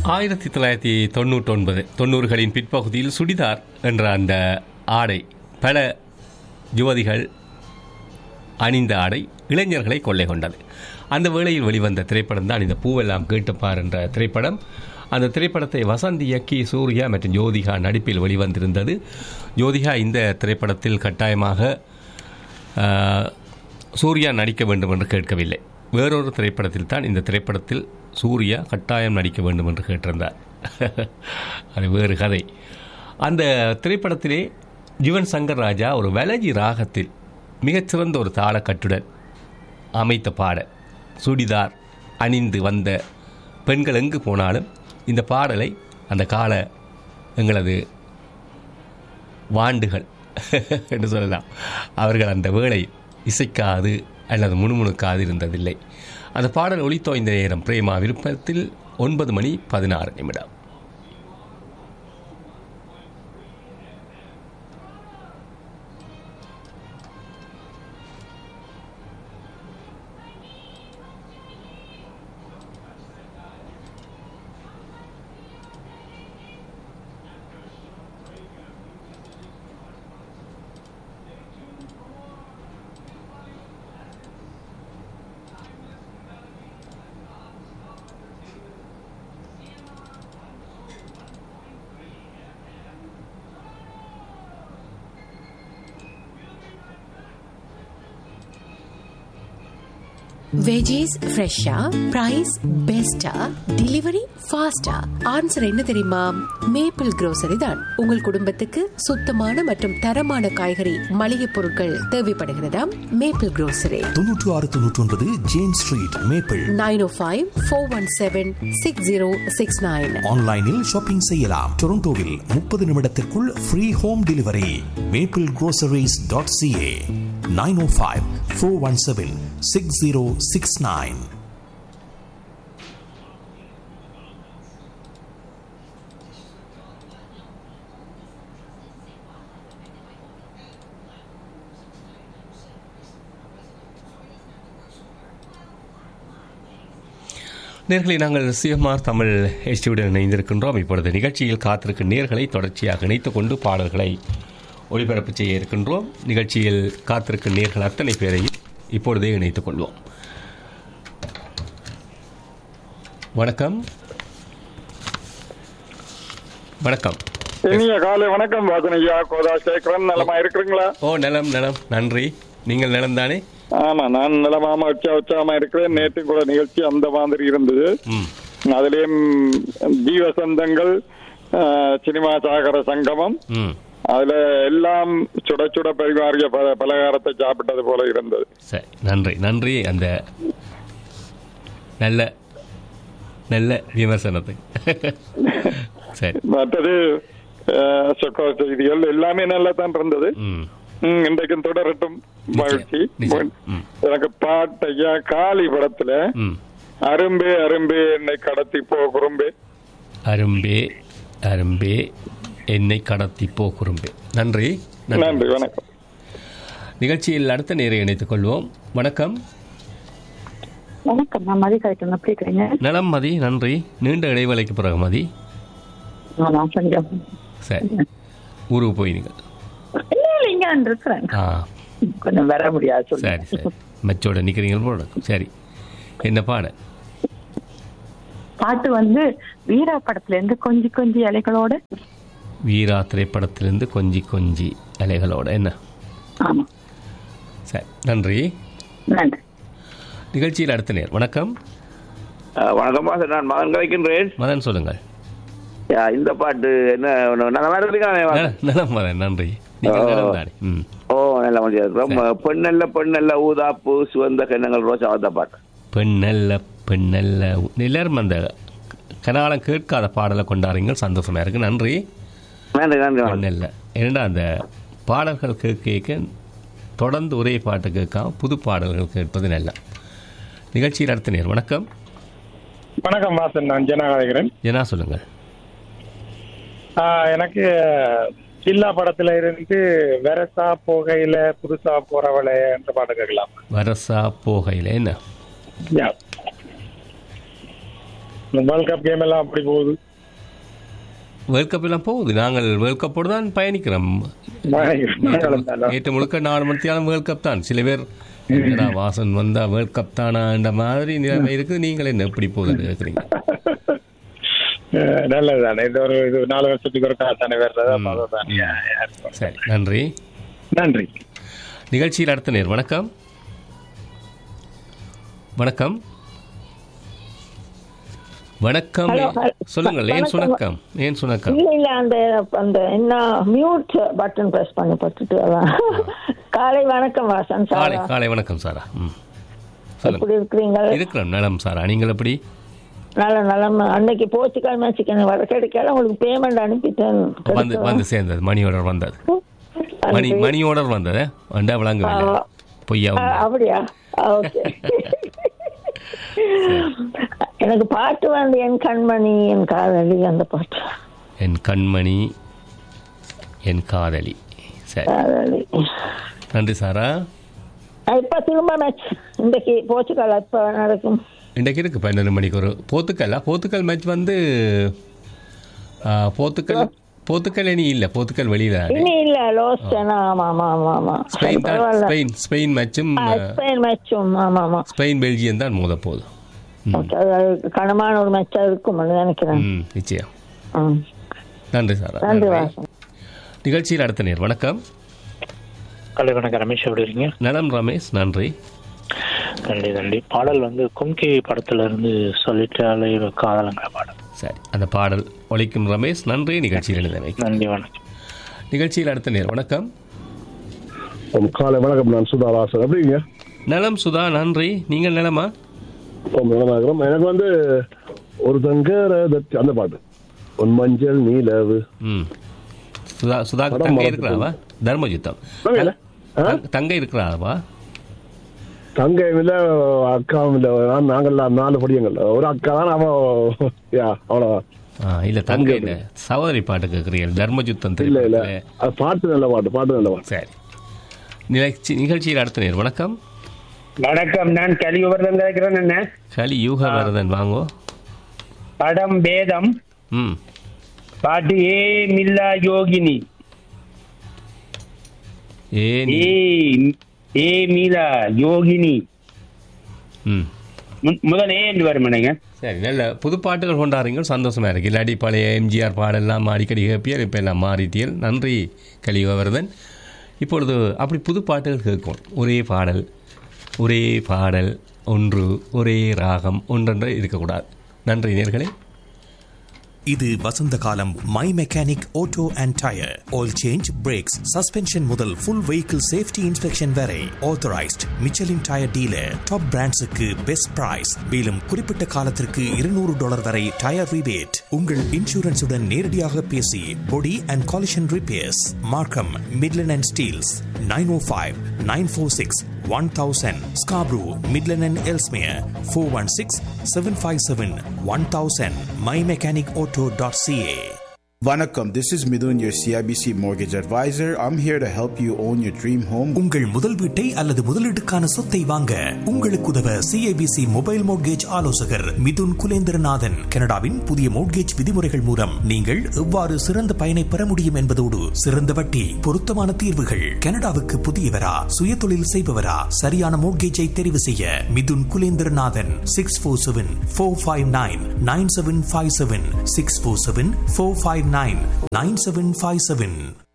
ஆயிரத்தி தொள்ளாயிரத்தி தொண்ணூற்றொன்பது தொண்ணூறுகளின் பிற்பகுதியில் சுடிதார் என்ற அந்த ஆடை பல யுவதிகள் அணிந்த ஆடை இளைஞர்களை கொள்ளை கொண்டது அந்த வேளையில் வெளிவந்த திரைப்படம் தான் இந்த பூவெல்லாம் கேட்டுப்பார் என்ற திரைப்படம் அந்த திரைப்படத்தை வசந்த் இயக்கி சூர்யா மற்றும் ஜோதிகா நடிப்பில் வெளிவந்திருந்தது ஜோதிகா இந்த திரைப்படத்தில் கட்டாயமாக ஆஹ், சூர்யா நடிக்க வேண்டும் என்று கேட்கவில்லை வேறொரு திரைப்படத்தில் தான் இந்த திரைப்படத்தில் சூர்யா கட்டாயம் நடிக்க வேண்டும் என்று கேட்டிருந்தார் அது வேறு கதை அந்த திரைப்படத்திலே யுவன் சங்கர் ராஜா ஒரு வலஜி ராகத்தில் மிகச்சிறந்த ஒரு தாளக்கட்டுடன் அமைத்த பாட சுடிதார் அணிந்து வந்த பெண்கள் எங்கு போனாலும் இந்த பாடலை அந்த கால எங்களது வாண்டுகள் என்று சொல்லலாம் அவர்கள் அந்த வேளை இசைக்காது அல்லது முணுமுணுக்காது இருந்ததில்லை அந்த பாடல் ஒளித்தோய்ந்த நேரம் பிரேமா விருப்பத்தில் ஒன்பது மணி பதினாறு நிமிடம் வெஜிஸ் ஃப்ரெஷ்ஷா பிரைஸ் பெஸ்டா டெலிவரி ஃபாஸ்டா ஆன்சர் என்ன தெரியுமா மேப்பிள் grocery தான் உங்கள் குடும்பத்துக்கு சுத்தமான மற்றும் தரமான காய்கறி மளிகை பொருட்கள் தேவைப்படுகிறதாம் மேப்பிள் grocery தொன்னூற்று ஆறு தொன்னூற்றி ஒன்பது James street Maple nine O five four one seven six zero six nine ஆன்லைனில் ஷாப்பிங் செய்யலாம் டொரண்டோவில் முப்பது நிமிடத்திற்குள் free home delivery Maple groceries.ca dot CA nine O five four one seven six zero six nine நேர்களை நாங்கள் CMR Tamil எஸ்டியுடன் இணைந்திருக்கின்றோம் இப்பொழுது நிகழ்ச்சியில் காத்திருக்கும் நேர்களை தொடர்ச்சியாக இணைத்துக் கொண்டு பாடல்களை ஒளிபரப்பு செய்ய இருக்கின்றோம் நிகழ்ச்சியில் காத்திருக்கும் நேர்கள் அத்தனை பேரையும் இப்பொழுதே இணைத்துக் கொள்வோம் வணக்கம் வணக்கம் இனிய காலை வணக்கம் வாசனையா கோதா சேகரன் நலமா இருக்கிறீங்களா ஓ நலம் நலம் நன்றி நீங்கள் நலம் தானே ஆமா நான் நலமாம உச்சா உற்சாகமா இருக்கிறேன் நேற்று கூட நிகழ்ச்சி அந்த மாதிரி இருந்தது ம் அதுலயும் ஜீவசந்தங்கள் ஆஹ், சினிமா சாகர சங்கமம் ம் அதுல எல்லாம் சுட சுட பரிமாறிய பல பலகாரத்தை சாப்பிட்டது போல இருந்தது சரி நன்றி நன்றி அந்த நல்ல நல்ல விமர்சனத்துக்கு சரி மற்றது ஆஹ், சொக்க செய்திகள் எல்லாமே நல்லா தான் இருந்தது ம் ம், இன்றைக்கும் தொடரட்டும் மகிழ்ச்சி நிச்சயம். ம். எனக்கு பாட்டையா காளி படத்துல ம் அரும்பே அரும்பே என்னை கடத்தி போ குறும்பே அரும்பே அரும்பே என்னை கடத்தி போ குறும்பே நன்றி நன்றி வணக்கம் நிகழ்ச்சியில் அடுத்த நேரை இணைத்துக் கொள்வோம் வணக்கம் வணக்கம் நான் மதி கரெக்ட் எப்படி இருக்கிறீங்க நலம் மதி நன்றி நீண்ட இடைவேளைக்கு பிறகு மதி நான் கொஞ்சம் சரி ஊருக்கு போய் நீங்கள் இல்ல இல்ல இங்க நான் இருக்கிறேன் ஆ கொஞ்சம் வர முடியாது சரி சொல்லுங்க சரி மெச்சோட நிற்கிறீங்க போல இருக்கு. சரி என்ன பாட பாட்டு வந்து வீரா படத்துல இருந்து கொஞ்சி கொஞ்சி இலைகளோட வீரா திரைப்படத்திலிருந்து கொஞ்சி கொஞ்சி அலைகளோட என்ன ஆமா சரி நன்றி நன்றி நிகழ்ச்சியில் அடுத்த நேர் வணக்கம் அஹ் வணக்கம் பாஸ் நான் மகன் கலைக்கின்றேன் மதன் சொல்லுங்கள் யா, இந்த பாட்டு என்ன நல்ல மாதிரி இருக்கானே நல- நலம் மதன் நன்றி நீங்கள் ஓ. நலம் தானே ம் ஓ நல்ல மாதிரி இருக்கிறோம் பெண்ணல்ல பெண்ணல்ல ஊதாப்பு சுவந்த கிண்ணங்கள் ரோசா அந்த பாட்டு பெண் நல்ல பெண் நல்ல எல்லாரும் அந்த கனாலம் கேட்காத பாடலை கொண்டாடுறீங்க சந்தோஷமா இருக்கு நன்றி நன்றி நன்றி பெண் வணக்கம். நல்ல ஏன்னா அந்த பாடல்கள் கேட்க கேட்க தொடர்ந்து ஒரே பாட்டு கேட்காம புது பாடல்கள் கேட்பது நல்ல நிகழ்ச்சியில் அடுத்த நேர் வணக்கம் வணக்கம் வாசன் நான் ஜனநாயகரன் என்ன சொல்லுங்கள் எனக்கு சில்லா படத்துல இருந்து வெரசா போகையில புதுசா போறவளை என்ற பாட்டு கேட்கலாம் வரசா போகையில் என்ன வேர்ல்ட் கப் கேம் எல்லாம் அப்படி போகுது வேர்ல்ட் கப் எல்லாம் போகுது நாங்கள் வேர்ல்ட் கப்போடு தான் பயணிக்கிறோம் நாங்களும் தான். நேற்று முழுக்க நாலு மணித்தியாலும் வேர்ல்ட் கப் தான் சில பேர் என்னடா வாசன் வந்தா வேர்ல்ட் கப் தானான்ற மாதிரி நிலைமை இருக்குது நீங்கள் என்ன எப்படி போகுதுன்னு கேட்குறீங்க அஹ் நல்லதுதானே இது ஒரு இது நாலு வருஷத்துக்கு ஒரு தானே வர்றது அப்ப அதுதான். யா, யா. சரி நன்றி நன்றி நிகழ்ச்சியில் அடுத்த நேர் வணக்கம் வணக்கம் வணக்கம் Hello, hello. சொல்லுங்கள் ஏன் வணக்கம். சுணக்கம் ஏன் சுணக்கம் இல்ல இல்ல அந்த அந்த என்ன மியூட் பட்டன் பிரஸ் பண்ணி பட்டுட்டு அதான் காலை வணக்கம் வாசன் காலை சாரா காலை வணக்கம் சாரா ம் சொல்லுங்க எப்படி இருக்கிறீங்க இருக்கிறோம் நலம் சாரா நீங்கள் எப்படி நல்ல நலம் அன்னைக்கு போர்ச்சுகல் மேட்சுக்கு எனக்கு வர கிடைக்கல உங்களுக்கு பேமெண்ட் அனுப்பிட்டேன் வந்து வந்து சேர்ந்தது மணி ஆர்டர் வந்தது மணி அனுப்பி- மணி ஆர்டர் வந்தது வந்தா விளங்கவில்லை ஆ. பொய்யா ஆ, உண்மை. அப்படியா ஓகே எனக்கு பாட்டு வந்து என் கண்மணி என் காதலி அந்த பாட்டு என் கண்மணி என் காதலி சரி காதலி நன்றி சாரா இப்ப திரும்ப மேட்ச் இன்றைக்கு போர்ச்சுகல் இப்ப நடக்கும் இன்றைக்கு இருக்கு பன்னெண்டு மணிக்கு ஒரு போத்துக்கல் போத்துக்கல் மேட்ச் வந்து ஆ, போத்துக்கல் போத்துக்கல் இனி இல்லை போத்துக்கல் வெளியில இனி இல்ல லோஸ்ட் ஆமா ஆமா ஆமா ஆமா சரி, ஸ்பெயின் தான் பரவாயில்ல ஸ்பெயின் ஸ்பெயின் மேட்சும் ஆ, ஸ்பெயின் மேட்சும் ஆமா ஆமா ஸ்பெயின் பெல்ஜியம் தான் மோத போகுது ஓகே அது கனமான ஒரு மேட்சா இருக்கும் நினைக்கிறேன் ம் நிச்சயம் ம். நன்றி சாரா நன்றி நன்றி. வாசன் நிகழ்ச்சியில் அடுத்த நேர் வணக்கம் கலை வணக்கம் ரமேஷ் எப்படி இருக்கீங்க நலம் ரமேஷ் நன்றி நன்றி நன்றி பாடல் வந்து கும்கி படத்துல இருந்து சொல்லிட்டாலே ஒரு காதலங்கிற பாடல் சரி அந்த பாடல் ஒழிக்கும் ரமேஷ் நன்றி நிகழ்ச்சியில் எழுதவை நன்றி வணக்கம் நிகழ்ச்சியில் அடுத்த நேர் வணக்கம் காலை வணக்கம் நான் சுதாராசன் எப்படிங்க நலம் சுதா நன்றி நீங்கள் நலமா ரொம்ப நலமா இருக்கிறோம் எனக்கு வந்து ஒரு தங்க ரதத்தி- அந்த பாட்டு உன் மஞ்சள் நீலவு ம் சுதா சுதா படம் தங்கை மறந்துட்டேன். இருக்கிறாவா தர்மயுத்தம் தங்கையில? ஆ? தங்- தங்கை இருக்கிறாவா தங்கையும் இல்ல அக்காவும் இல்ல நான் நாங்கள்லாம் நாலு படியங்கள் ஒரு அக்கா தான் அவன் யா அவ்வளவுதான் ஆ இல்ல தங்கை இல்ல சகோதரி பாட்டு கேட்குறீங்க தர்மயுத்தம் இல்ல இல்ல திரைப்படத்துல. அது பாட்டு நல்ல பாட்டு பாட்டு நல்ல பாட்டு சரி நிகழ்ச்சி நிகழ்ச்சியில் அடுத்த நேர் வணக்கம் வணக்கம் நான் கலியுவர்தன் கேட்கிறேன் என்ன கலி யூகவரதன் வாங்கோ படம் வேதம் ம் பாட்டு ஏ மில்லா யோகினி ஏ நீ- ஏ ஏ மீலா யோகினி ம் மு- முதல் ஏ என்று வரும் நினைங்க சரி நல்ல புது பாட்டுகள் கொண்டாடுறீங்க சந்தோஷமா இருக்கு இல்லாட்டி பழைய எம்ஜிஆர் பாடெல்லாம் அடிக்கடி கேட்பியல் இப்போ எல்லாம் மாறிட்டியல் நன்றி கலியுகவரதன் இப்பொழுது அப்படி புது பாட்டுகள் கேட்கும் ஒரே பாடல் ஒரே பாடல் ஒன்று ஒரே ராகம் ஒன்றென்று இருக்கக்கூடாது நன்றி நேர்களே இது வசந்த காலம் My Mechanic Auto and tyre oil change brakes suspension முதல் ஃபுல் வெஹிக்கிள் சேஃப்டி இன்ஸ்பெக்ஷன் வரை authorised Michelin tyre dealer top பிராண்ட்ஸுக்கு பெஸ்ட் பிரைஸ் மேலும் குறிப்பிட்ட காலத்திற்கு இருநூறு டாலர் வரை டயர் ரிபேட் உங்கள் இன்சூரன்ஸுடன் நேரடியாக பேசி body and collision repairs Markham Midland and Steeles nine O five nine four six one thousand Scarborough Midland and Ellesmere four one six seven five seven one thousand My Mechanic Auto dot CA Vanakkam, this is Midun, your CIBC mortgage advisor. I'm here to help you own your dream home. உங்கள் முதல் வீட்டை அல்லது முதலீட்டுக்கான சொத்தை வாங்க உங்களுக்கு உதவ CIBC mobile mortgage ஆலோசகர் மிதுன் குலேந்திரநாதன் கனடாவின் புதிய மோட்கேஜ் விதிமுறைகள் மூலம் நீங்கள் எவ்வாறு சிறந்த பயனை பெற முடியும் என்பதோடு சிறந்த வட்டி பொருத்தமான தீர்வுகள் கனடாவுக்கு புதியவரா சுயதொழில் செய்பவரா சரியான மோட்கேஜை தெரிவு செய்ய Mithun Kulendranathan six four seven four five nine nine seven five seven six four seven four five nine nine seven five seven